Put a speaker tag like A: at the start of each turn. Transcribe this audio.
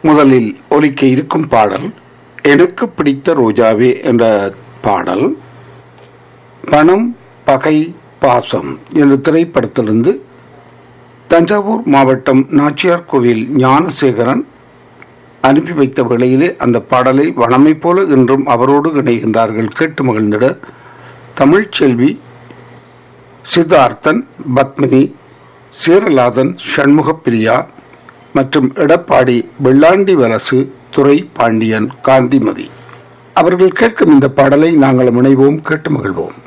A: முதலில் ஒலிக்க இருக்கும் பாடல் எனக்கு பிடித்த ரோஜாவே என்ற பாடல் பணம் பகை பாசம் என்ற திரைப்படத்திலிருந்து தஞ்சாவூர் மாவட்டம் நாச்சியார் கோவில் ஞானசேகரன் அனுப்பி வைத்த வேளையிலே அந்த பாடலை வனமை போல இன்றும் அவரோடு இணைகின்றார்கள் கேட்டு மகிழ்ந்திட தமிழ்ச்செல்வி சித்தார்த்தன் பத்மினி சீரலாதன் சண்முகப்பிரியா மற்றும் எடப்பாடி வெள்ளாண்டி வலசு துரை பாண்டியன் காந்திமதி அவர்கள் கேட்கும் இந்த பாடலை நாங்கள் முனைவோம் கேட்டு மகிழ்வோம்